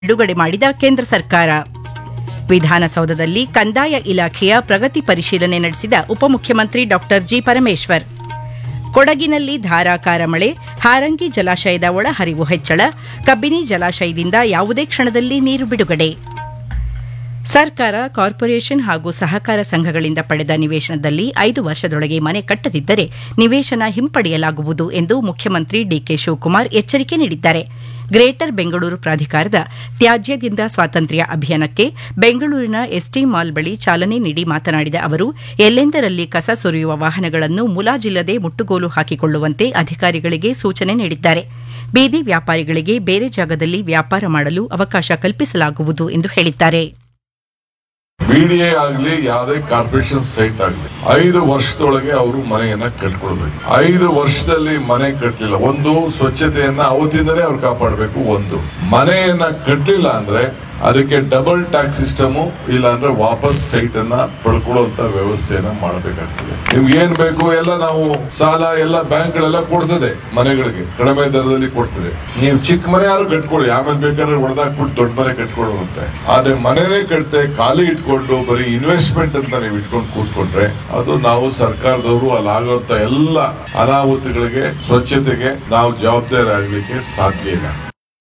ಬಿಡುಗಡೆ ಮಾಡಿದ ಕೇಂದ್ರ ಸರ್ಕಾರ ವಿಧಾನಸೌಧದಲ್ಲಿ ಕಂದಾಯ ಇಲಾಖೆಯ ಪ್ರಗತಿ ಪರಿಶೀಲನೆ ನಡೆಸಿದ ಉಪಮುಖ್ಯಮಂತ್ರಿ ಡಾ ಜಿ ಪರಮೇಶ್ವರ್ ಕೊಡಗಿನಲ್ಲಿ ಧಾರಾಕಾರ ಮಳೆ ಹಾರಂಗಿ ಜಲಾಶಯದ ಒಳಹರಿವು ಹೆಚ್ಚಳ ಕಬ್ಬಿನಿ ಜಲಾಶಯದಿಂದ ಯಾವುದೇ ಕ್ಷಣದಲ್ಲಿ ನೀರು ಬಿಡುಗಡೆ ಸರ್ಕಾರ ಕಾರ್ಪೊರೇಷನ್ ಹಾಗೂ ಸಹಕಾರ ಸಂಘಗಳಿಂದ ಪಡೆದ ನಿವೇಶನದಲ್ಲಿ ಐದು ವರ್ಷದೊಳಗೆ ಮನೆ ಕಟ್ಟದಿದ್ದರೆ ನಿವೇಶನ ಹಿಂಪಡೆಯಲಾಗುವುದು ಎಂದು ಮುಖ್ಯಮಂತ್ರಿ ಡಿಕೆ ಶಿವಕುಮಾರ್ ಎಚ್ಚರಿಕೆ ನೀಡಿದ್ದಾರೆ ಗ್ರೇಟರ್ ಬೆಂಗಳೂರು ಪ್ರಾಧಿಕಾರದ ತ್ಯಾಜ್ಯದಿಂದ ಸ್ವಾತಂತ್ರ್ಯ ಅಭಿಯಾನಕ್ಕೆ ಬೆಂಗಳೂರಿನ ಎಸ್ಟಿ ಮಾಲ್ ಬಳಿ ಚಾಲನೆ ನೀಡಿ ಮಾತನಾಡಿದ ಅವರು ಎಲ್ಲೆಂದರಲ್ಲಿ ಕಸ ಸುರಿಯುವ ವಾಹನಗಳನ್ನು ಮುಲಾಜಿಲ್ಲದೆ ಮುಟ್ಟುಗೋಲು ಹಾಕಿಕೊಳ್ಳುವಂತೆ ಅಧಿಕಾರಿಗಳಿಗೆ ಸೂಚನೆ ನೀಡಿದ್ದಾರೆ ಬೀದಿ ವ್ಯಾಪಾರಿಗಳಿಗೆ ಬೇರೆ ಜಾಗದಲ್ಲಿ ವ್ಯಾಪಾರ ಮಾಡಲು ಅವಕಾಶ ಕಲ್ಪಿಸಲಾಗುವುದು ಎಂದು ಹೇಳಿದ್ದಾರೆ ಬಿಡಿಎ ಆಗ್ಲಿ ಯಾವುದೇ ಕಾರ್ಪೊರೇಷನ್ ಸೈಟ್ ಆಗ್ಲಿ ಐದು ವರ್ಷದೊಳಗೆ ಅವರು ಮನೆಯನ್ನ ಕಟ್ಕೊಳ್ಬೇಕು ಐದು ವರ್ಷದಲ್ಲಿ ಮನೆ ಕಟ್ಟಲಿಲ್ಲ ಒಂದು ಸ್ವಚ್ಛತೆಯನ್ನ ಅವತ್ತಿಂದನೇ ಅವ್ರು ಕಾಪಾಡಬೇಕು ಒಂದು ಮನೆಯನ್ನ ಕಟ್ಟಲಿಲ್ಲ ಅಂದ್ರೆ ಅದಕ್ಕೆ ಡಬಲ್ ಟ್ಯಾಕ್ಸ್ ಸಿಸ್ಟಮ್ ಇಲ್ಲ ಅಂದ್ರೆ ವಾಪಸ್ ಸೈಟ್ ಅನ್ನ ಪಡ್ಕೊಳ್ಳುವಂತ ವ್ಯವಸ್ಥೆಯನ್ನ ಮಾಡಬೇಕಾಗ್ತದೆ ನಿಮ್ಗೆ ಏನ್ ಬೇಕು ಎಲ್ಲ ನಾವು ಸಾಲ ಎಲ್ಲ ಬ್ಯಾಂಕ್ ಗಳೆಲ್ಲ ಕೊಡ್ತದೆ ಮನೆಗಳಿಗೆ ಕಡಿಮೆ ದರದಲ್ಲಿ ಕೊಡ್ತದೆ ನೀವು ಚಿಕ್ಕ ಮನೆ ಯಾರು ಕಟ್ಕೊಳ್ಳಿ ಆಮೇಲೆ ಬೇಕಾದ್ರೆ ಹೊಡೆದಾಕ್ಬಿಟ್ಟು ದೊಡ್ಡ ಮನೆ ಕಟ್ಕೊಳ್ಳುವಂತೆ ಆದ್ರೆ ಮನೆನೇ ಕಟ್ಟದೆ ಖಾಲಿ ಇಟ್ಕೊಂಡು ಬರೀ ಇನ್ವೆಸ್ಟ್ಮೆಂಟ್ ಅಂತ ನೀವು ಇಟ್ಕೊಂಡು ಕೂತ್ಕೊಂಡ್ರೆ ಅದು ನಾವು ಸರ್ಕಾರದವರು ಅಲ್ಲಿ ಆಗುವಂತ ಎಲ್ಲ ಅನಾಹುತಗಳಿಗೆ ಸ್ವಚ್ಛತೆಗೆ ನಾವು ಜವಾಬ್ದಾರಿ ಆಗ್ಲಿಕ್ಕೆ ಸಾಧ್ಯ ಇಲ್ಲ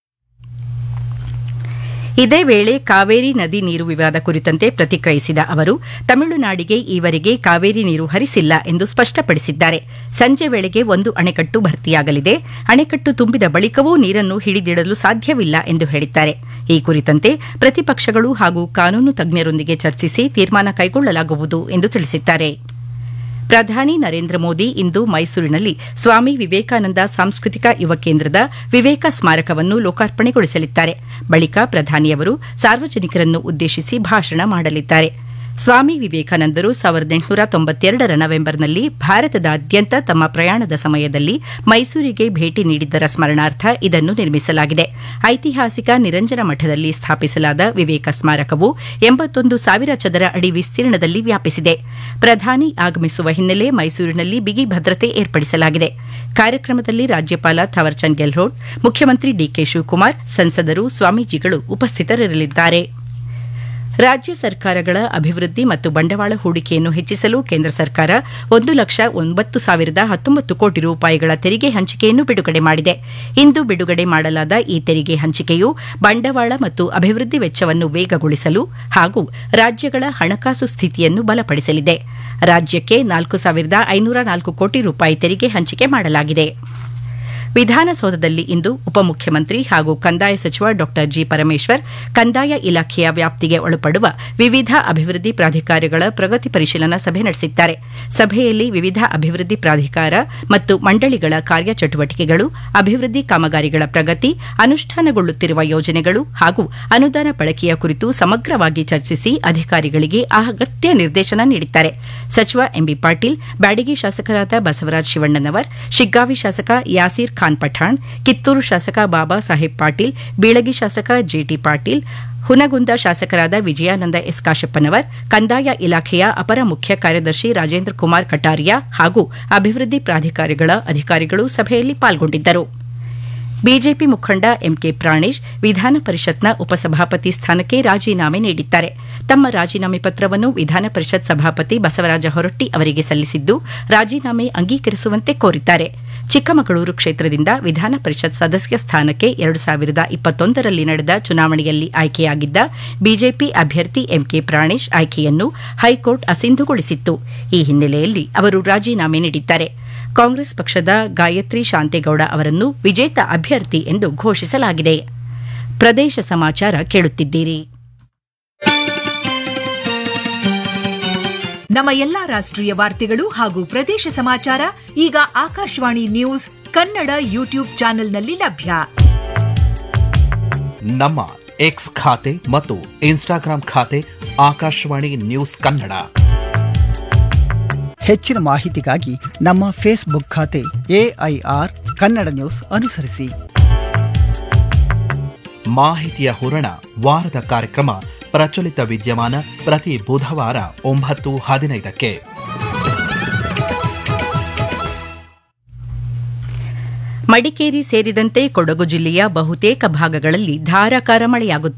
ಇದೇ ವೇಳೆ ಕಾವೇರಿ ನದಿ ನೀರು ವಿವಾದ ಕುರಿತಂತೆ ಪ್ರತಿಕ್ರಿಯಿಸಿದ ಅವರು ತಮಿಳುನಾಡಿಗೆ ಈವರೆಗೆ ಕಾವೇರಿ ನೀರು ಹರಿಸಿಲ್ಲ ಎಂದು ಸ್ಪಷ್ಟಪಡಿಸಿದ್ದಾರೆ ಸಂಜೆ ವೇಳೆಗೆ ಒಂದು ಅಣೆಕಟ್ಟು ಭರ್ತಿಯಾಗಲಿದೆ ಅಣೆಕಟ್ಟು ತುಂಬಿದ ಬಳಿಕವೂ ನೀರನ್ನು ಹಿಡಿದಿಡಲು ಸಾಧ್ಯವಿಲ್ಲ ಎಂದು ಹೇಳಿದ್ದಾರೆ ಈ ಕುರಿತಂತೆ ಪ್ರತಿಪಕ್ಷಗಳು ಹಾಗೂ ಕಾನೂನು ತಜ್ಞರೊಂದಿಗೆ ಚರ್ಚಿಸಿ ತೀರ್ಮಾನ ಕೈಗೊಳ್ಳಲಾಗುವುದು ಎಂದು ತಿಳಿಸಿದ್ದಾರೆ ಪ್ರಧಾನಿ ನರೇಂದ್ರ ಮೋದಿ ಇಂದು ಮೈಸೂರಿನಲ್ಲಿ ಸ್ವಾಮಿ ವಿವೇಕಾನಂದ ಸಾಂಸ್ಕೃತಿಕ ಯುವ ಕೇಂದ್ರದ ವಿವೇಕ ಸ್ಮಾರಕವನ್ನು ಲೋಕಾರ್ಪಣೆಗೊಳಿಸಲಿದ್ದಾರೆ ಬಳಿಕ ಪ್ರಧಾನಿಯವರು ಸಾರ್ವಜನಿಕರನ್ನು ಉದ್ದೇಶಿಸಿ ಭಾಷಣ ಮಾಡಲಿದ್ದಾರೆ ಸ್ವಾಮಿ ವಿವೇಕಾನಂದರು ಸಾವಿರದ ಎಂಟುನೂರ ತೊಂಬತ್ತೆರಡರ ನವೆಂಬರ್ನಲ್ಲಿ ಭಾರತದಾದ್ಯಂತ ತಮ್ಮ ಪ್ರಯಾಣದ ಸಮಯದಲ್ಲಿ ಮೈಸೂರಿಗೆ ಭೇಟಿ ನೀಡಿದ್ದರ ಸ್ಮರಣಾರ್ಥ ಇದನ್ನು ನಿರ್ಮಿಸಲಾಗಿದೆ ಐತಿಹಾಸಿಕ ನಿರಂಜನ ಮಠದಲ್ಲಿ ಸ್ಥಾಪಿಸಲಾದ ವಿವೇಕ ಸ್ಮಾರಕವು ಎಂಬತ್ತೊಂದು ಸಾವಿರ ಚದರ ಅಡಿ ವಿಸ್ತೀರ್ಣದಲ್ಲಿ ವ್ಯಾಪಿಸಿದೆ ಪ್ರಧಾನಿ ಆಗಮಿಸುವ ಹಿನ್ನೆಲೆ ಮೈಸೂರಿನಲ್ಲಿ ಬಿಗಿ ಭದ್ರತೆ ಏರ್ಪಡಿಸಲಾಗಿದೆ ಕಾರ್ಯಕ್ರಮದಲ್ಲಿ ರಾಜ್ಯಪಾಲ ಥವರ್ಚಂದ್ ಗೆಹ್ಲೋಟ್ ಮುಖ್ಯಮಂತ್ರಿ ಡಿಕೆ ಶಿವಕುಮಾರ್ ಸಂಸದರು ಸ್ವಾಮೀಜಿಗಳು ಉಪಸ್ಥಿತರಿರಲಿದ್ದಾರೆ ರಾಜ್ಯ ಸರ್ಕಾರಗಳ ಅಭಿವೃದ್ಧಿ ಮತ್ತು ಬಂಡವಾಳ ಹೂಡಿಕೆಯನ್ನು ಹೆಚ್ಚಿಸಲು ಕೇಂದ್ರ ಸರ್ಕಾರ ಒಂದು ಲಕ್ಷ ಒಂಬತ್ತು ಸಾವಿರದ ಹತ್ತೊಂಬತ್ತು ಕೋಟಿ ರೂಪಾಯಿಗಳ ತೆರಿಗೆ ಹಂಚಿಕೆಯನ್ನು ಬಿಡುಗಡೆ ಮಾಡಿದೆ ಇಂದು ಬಿಡುಗಡೆ ಮಾಡಲಾದ ಈ ತೆರಿಗೆ ಹಂಚಿಕೆಯು ಬಂಡವಾಳ ಮತ್ತು ಅಭಿವೃದ್ಧಿ ವೆಚ್ಚವನ್ನು ವೇಗಗೊಳಿಸಲು ಹಾಗೂ ರಾಜ್ಯಗಳ ಹಣಕಾಸು ಸ್ಥಿತಿಯನ್ನು ಬಲಪಡಿಸಲಿದೆ ರಾಜ್ಯಕ್ಕೆ ನಾಲ್ಕು ಸಾವಿರದ ಐನೂರ ನಾಲ್ಕು ಕೋಟಿ ರೂಪಾಯಿ ತೆರಿಗೆ ಹಂಚಿಕೆ ಮಾಡಲಾಗಿದೆ ವಿಧಾನಸೌಧದಲ್ಲಿ ಇಂದು ಉಪಮುಖ್ಯಮಂತ್ರಿ ಹಾಗೂ ಕಂದಾಯ ಸಚಿವ ಡಾ ಜಿ ಪರಮೇಶ್ವರ್ ಕಂದಾಯ ಇಲಾಖೆಯ ವ್ಯಾಪ್ತಿಗೆ ಒಳಪಡುವ ವಿವಿಧ ಅಭಿವೃದ್ಧಿ ಪ್ರಾಧಿಕಾರಗಳ ಪ್ರಗತಿ ಪರಿಶೀಲನಾ ಸಭೆ ನಡೆಸಿದ್ದಾರೆ ಸಭೆಯಲ್ಲಿ ವಿವಿಧ ಅಭಿವೃದ್ಧಿ ಪ್ರಾಧಿಕಾರ ಮತ್ತು ಮಂಡಳಿಗಳ ಕಾರ್ಯಚಟುವಟಿಕೆಗಳು ಅಭಿವೃದ್ಧಿ ಕಾಮಗಾರಿಗಳ ಪ್ರಗತಿ ಅನುಷ್ಠಾನಗೊಳ್ಳುತ್ತಿರುವ ಯೋಜನೆಗಳು ಹಾಗೂ ಅನುದಾನ ಬಳಕೆಯ ಕುರಿತು ಸಮಗ್ರವಾಗಿ ಚರ್ಚಿಸಿ ಅಧಿಕಾರಿಗಳಿಗೆ ಅಗತ್ಯ ನಿರ್ದೇಶನ ನೀಡಿದ್ದಾರೆ ಸಚಿವ ಎಂಬಿ ಪಾಟೀಲ್ ಬ್ಯಾಡಗಿ ಶಾಸಕರಾದ ಬಸವರಾಜ ಶಿವಣ್ಣನವರ್ ಶಿಗ್ಗಾವಿ ಶಾಸಕ ಯಾಸೀರ್ ಖಾನ್ ಪಠಾಣ್ ಕಿತ್ತೂರು ಶಾಸಕ ಬಾಬಾ ಸಾಹೇಬ್ ಪಾಟೀಲ್ ಬೀಳಗಿ ಶಾಸಕ ಜೆಟಿ ಪಾಟೀಲ್ ಹುನಗುಂದ ಶಾಸಕರಾದ ವಿಜಯಾನಂದ ಎಸ್ ಕಾಶಪ್ಪನವರ್ ಕಂದಾಯ ಇಲಾಖೆಯ ಅಪರ ಮುಖ್ಯ ಕಾರ್ಯದರ್ಶಿ ರಾಜೇಂದ್ರ ಕುಮಾರ್ ಕಟಾರಿಯಾ ಹಾಗೂ ಅಭಿವೃದ್ಧಿ ಪ್ರಾಧಿಕಾರಿಗಳ ಅಧಿಕಾರಿಗಳು ಸಭೆಯಲ್ಲಿ ಪಾಲ್ಗೊಂಡಿದ್ದರು ಬಿಜೆಪಿ ಮುಖಂಡ ಎಂಕೆ ಪ್ರಾಣೇಶ್ ವಿಧಾನ ಪರಿಷತ್ನ ಉಪಸಭಾಪತಿ ಸ್ಥಾನಕ್ಕೆ ರಾಜೀನಾಮೆ ನೀಡಿದ್ದಾರೆ ತಮ್ಮ ರಾಜೀನಾಮೆ ಪತ್ರವನ್ನು ವಿಧಾನ ಪರಿಷತ್ ಸಭಾಪತಿ ಬಸವರಾಜ ಹೊರಟ್ಟಿ ಅವರಿಗೆ ಸಲ್ಲಿಸಿದ್ದು ರಾಜೀನಾಮೆ ಅಂಗೀಕರಿಸುವಂತೆ ಕೋರಿದ್ದಾರೆ ಚಿಕ್ಕಮಗಳೂರು ಕ್ಷೇತ್ರದಿಂದ ವಿಧಾನ ಪರಿಷತ್ ಸದಸ್ಯ ಸ್ಥಾನಕ್ಕೆ ಎರಡು ಸಾವಿರದ ಇಪ್ಪತ್ತೊಂದರಲ್ಲಿ ನಡೆದ ಚುನಾವಣೆಯಲ್ಲಿ ಆಯ್ಕೆಯಾಗಿದ್ದ ಬಿಜೆಪಿ ಅಭ್ಯರ್ಥಿ ಎಂಕೆ ಪ್ರಾಣೇಶ್ ಆಯ್ಕೆಯನ್ನು ಹೈಕೋರ್ಟ್ ಅಸಿಂಧುಗೊಳಿಸಿತ್ತು ಈ ಹಿನ್ನೆಲೆಯಲ್ಲಿ ಅವರು ರಾಜೀನಾಮೆ ನೀಡಿದ್ದಾರೆ ಕಾಂಗ್ರೆಸ್ ಪಕ್ಷದ ಗಾಯತ್ರಿ ಶಾಂತೇಗೌಡ ಅವರನ್ನು ವಿಜೇತ ಅಭ್ಯರ್ಥಿ ಎಂದು ಘೋಷಿಸಲಾಗಿದೆ ಪ್ರದೇಶ ಸಮಾಚಾರ ಕೇಳುತ್ತಿದ್ದೀರಿ ನಮ್ಮ ಎಲ್ಲಾ ರಾಷ್ಟ್ರೀಯ ವಾರ್ತೆಗಳು ಹಾಗೂ ಪ್ರದೇಶ ಸಮಾಚಾರ ಈಗ ಆಕಾಶವಾಣಿ ನ್ಯೂಸ್ ಕನ್ನಡ ಯೂಟ್ಯೂಬ್ ಚಾನೆಲ್ನಲ್ಲಿ ಲಭ್ಯ ನಮ್ಮ ಎಕ್ಸ್ ಖಾತೆ ಮತ್ತು ಇನ್ಸ್ಟಾಗ್ರಾಂ ಖಾತೆ ಆಕಾಶವಾಣಿ ನ್ಯೂಸ್ ಕನ್ನಡ ಹೆಚ್ಚಿನ ಮಾಹಿತಿಗಾಗಿ ನಮ್ಮ ಫೇಸ್ಬುಕ್ ಖಾತೆ ಎಐಆರ್ ಕನ್ನಡ ನ್ಯೂಸ್ ಅನುಸರಿಸಿ ಮಾಹಿತಿಯ ಹೂರಣ ವಾರದ ಕಾರ್ಯಕ್ರಮ ಪ್ರಚಲಿತ ವಿದ್ಯಮಾನ ಪ್ರತಿ ಬುಧವಾರ ಒಂಬತ್ತು ಹದಿನೈದಕ್ಕೆ ಮಡಿಕೇರಿ ಸೇರಿದಂತೆ ಕೊಡಗು ಜಿಲ್ಲೆಯ ಬಹುತೇಕ ಭಾಗಗಳಲ್ಲಿ ಧಾರಾಕಾರ ಮಳೆಯಾಗುತ್ತಿದೆ